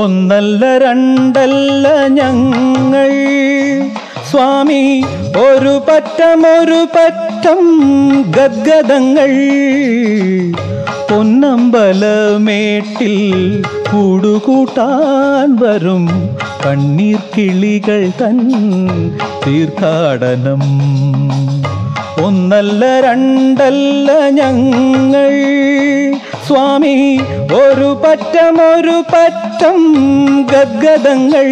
ഒന്നല്ല രണ്ടല്ല ഞങ്ങൾ സ്വാമി ഒരു പറ്റം ഒരു പറ്റം ഗദ്ഗതങ്ങൾ പൊന്നമ്പലമേട്ടിൽ കൂടുകൂട്ടാൻ വരും കണ്ണീർ കിളികൾ തൻ തീർത്ഥാടനം ഒന്നല്ല രണ്ടല്ല ഞങ്ങൾ സ്വാമി ഒരു പറ്റം ഒരു പറ്റം ഗദ്ഗതങ്ങൾ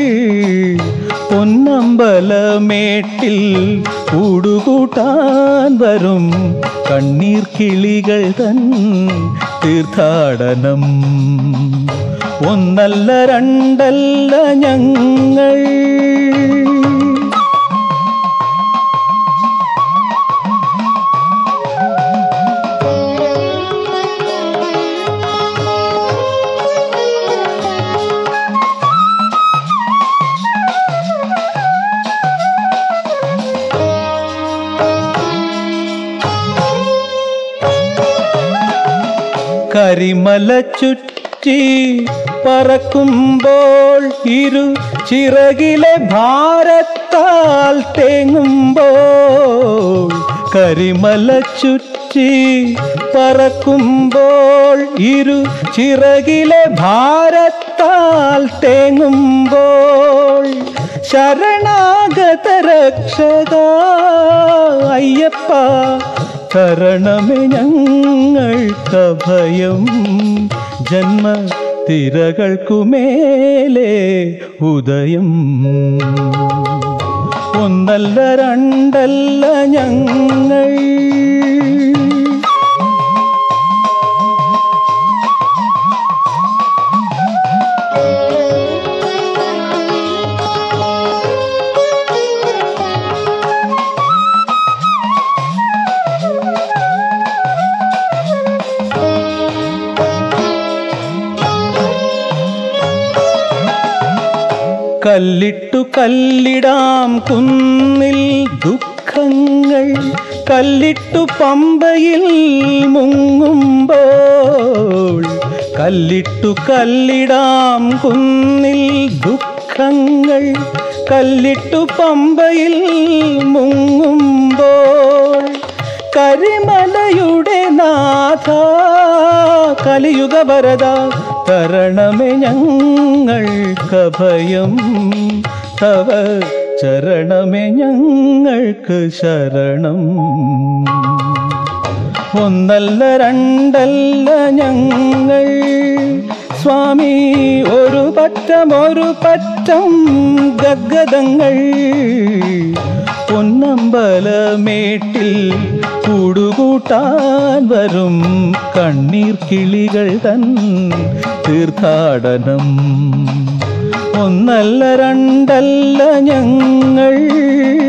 പൊന്നമ്പലമേട്ടിൽ കൂടുകൂട്ടാൻ വരും കണ്ണീർ കിളികൾ തൻ തീർത്ഥാടനം ഒന്നല്ല രണ്ടല്ല ഞങ്ങൾ കരിമല ചുറ്റി പറക്കുമ്പോൾ ഇരു ചിറകിലെ ഭാരത്താൽ തേങ്ങുമ്പോൾ കരിമല ചുറ്റി പറക്കുമ്പോൾ ഇരു ചിറകിലെ ഭാരത്താൽ തേങ്ങുമ്പോൾ ശരണാഗത രക്ഷക അയ്യപ്പ തരണമേ ഞങ്ങൾക്ക് ഭയം ജന്മ തിരകൾക്കുമേലെ ഉദയം ഒന്നല്ല രണ്ടല്ല ഞങ്ങൾ കല്ലിട്ടു കല്ലിടാം കുന്നിൽ ദുഃഖങ്ങൾ കല്ലിട്ടു പമ്പയിൽ മുങ്ങുമ്പോൾ കല്ലിട്ടു കല്ലിടാം കുന്നിൽ ദുഃഖങ്ങൾ കല്ലിട്ടു പമ്പയിൽ മുങ്ങുമ്പോൾ കരിമലയുടെ നാഥ കലിയുഗ വരദ തരണമേ ഞങ്ങൾക്ക് ഭയം തവ ചരണമേ ഞങ്ങൾക്ക് ശരണം ഒന്നല്ല രണ്ടല്ല ഞങ്ങൾ സ്വാമി ഒരു പറ്റം ഒരു പറ്റം ഗദ്ഗതങ്ങൾ പൊന്നമ്പലമേട്ടിൽ കൂടുകൂട്ടാൻ വരും കണ്ണീർ കിളികൾ തൻ തീർത്ഥാടനം ഒന്നല്ല രണ്ടല്ല ഞങ്ങൾ